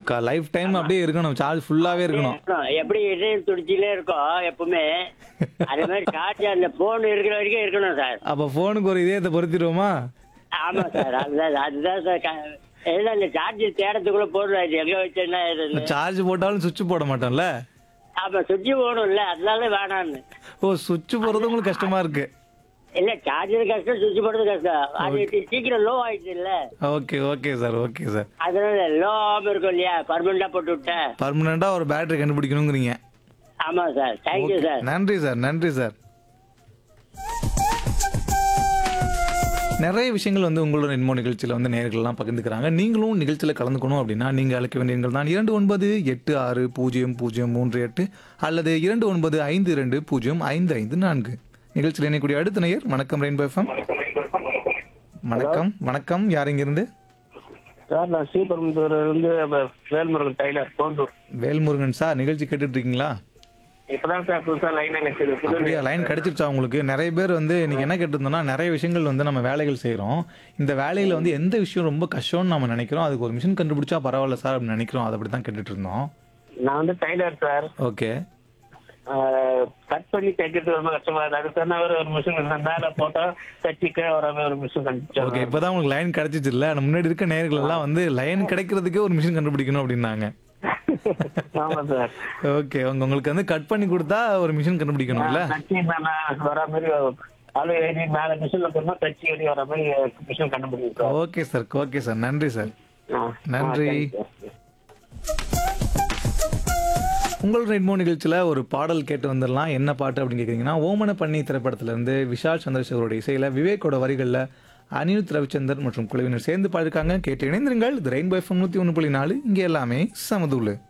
Life time அப்படியே இருக்கணும் charge ஃபுல்லாவே இருக்கணும் இருக்கணும். எப்படி இதயம் துடிச்சிலே இருக்கும் எப்பவுமே அதே மாதிரி சார்ஜ் அந்த போன் இருக்கிற வரைக்கும் இருக்கணும் சார் அப்ப போனுக்கு ஒரு இதயத்தை பொருத்திடுவோமா ஆமா சார் அதுதான் அதுதான் சார் க- எல்லாம் அந்த சார்ஜ் தேடத்துக்குள்ள போடுறாரு எங்க வச்சேன்னா எதுன்னு. சார்ஜ் போட்டாலும் சுவிட்ச் போட மாட்டோம்ல ஆமா சுவிட்ச் போகணும்ல அதனால வேணான்னு ஓ சுவிட்ச் போறது உங்களுக்கு கஷ்டமா இருக்கு இல்ல சார்ஜர் கஷ்டம் சுவிட்ச் போடுறது கஷ்டம் அது சீக்கிரம் லோ ஆயிடுச்சு இல்ல okay okay sir okay sir அதனால லோ ஆகாம இருக்கும் இல்லையா பர்மனண்டா போட்டு விட்டேன் பர்மனண்டா ஒரு பேட்டரி கண்டுபிடிக்கணுங்கிறீங்க ஆமா சார் தேங்க்யூ சார் நன்றி சார் நன்றி சார் நிறைய விஷயங்கள் வந்து உங்களோட இன்மோ நிகழ்ச்சியில் வந்து நேர்கள்லாம் பகிர்ந்துக்கிறாங்க நீங்களும் நிகழ்ச்சியில் கலந்துக்கணும் அப்படின்னா நீங்கள் அழைக்க வேண்டிய எண்கள் தான் இரண்டு ஒன்பது எட்டு ஆறு பூஜ்ஜியம் பூஜ்ஜியம் மூன்று எட்டு அல்லது இரண்டு ஒன்பது ஐந்து இரண்டு பூஜ்ஜியம் ஐந்து ஐந்து நான்கு நிகழ்ச்சியில் இணையக்கூடிய அடுத்த நேயர் வணக்கம் ரெயின்போ எஃப்எம் வணக்கம் வணக்கம் யார் இங்கிருந்து சார் நான் ஸ்ரீபெரும்புதூர் வந்து வேல்முருகன் டைலர் கோண்டூர் வேல்முருகன் சார் நிகழ்ச்சி கேட்டுட்டு இருக்கீங்களா இப்பதான் சார் புதுசா லைன் எனக்கு இது புது அப்படியா லைன் கிடைச்சிருச்சா உங்களுக்கு நிறைய பேர் வந்து இன்னைக்கு என்ன கேட்டிருந்தோம்னா நிறைய விஷயங்கள் வந்து நம்ம வேலைகள் செய்கிறோம் இந்த வேலையில் வந்து எந்த விஷயம் ரொம்ப கஷ்டம்னு நம்ம நினைக்கிறோம் அதுக்கு ஒரு மிஷின் கண்டுபிடிச்சா பரவாயில்ல சார் அப்படின்னு நினைக்கிறோம் அதை அப்படி தான் கேட்டுட்டு இருந்தோம் நான் வந்து டைலர் சார் ஓகே கட் பண்ணி தைக்கிறது ரொம்ப கஷ்டமா இருக்கு அதுக்கு தகுந்த மாதிரி ஒரு மிஷின் மேல போட்டா தச்சிக்க வர மாதிரி ஒரு மிஷின் ஓகே கண்டுபிடிச்சோம் இப்போதான் உங்களுக்கு லைன் கிடைச்சிச்சு இல்லை முன்னாடி இருக்க நேர்கள் எல்லாம் வந்து லைன் கிடைக்கிறதுக்கே ஒரு மிஷின் கண்டுபிடிக்கணும் அப்படின்னாங்க ஆமா சார் ஓகே உங்க உங்களுக்கு வந்து கட் பண்ணி கொடுத்தா ஒரு மிஷின் கண்டுபிடிக்கணும்ல தச்சி மேல வர மாதிரி அளவு எழுதி மேல மிஷின்ல போனா தச்சி எழுதி வர மாதிரி மிஷின் கண்டுபிடிச்சோம் ஓகே சார் ஓகே சார் நன்றி சார் ஆ, நன்றி. ஆ, thank you. உங்கள் ரெட்மோ நிகழ்ச்சியில் ஒரு பாடல் கேட்டு வந்துடலாம் என்ன பாட்டு அப்படின்னு கேட்குறீங்கன்னா ஓமன பண்ணி திரைப்படத்திலிருந்து விஷால் சந்திரசேகரோட இசையில் விவேக்கோட வரிகளில் அனிருத் ரவிச்சந்தர் மற்றும் குழுவினர் சேர்ந்து பாடிருக்காங்க கேட்டு இணைந்திருங்கள் இது ரெயின்போ எஃப்எம் நூற்றி ஒன்று புள்ளி நாலு இங்கே எல்லாமே சமதூளு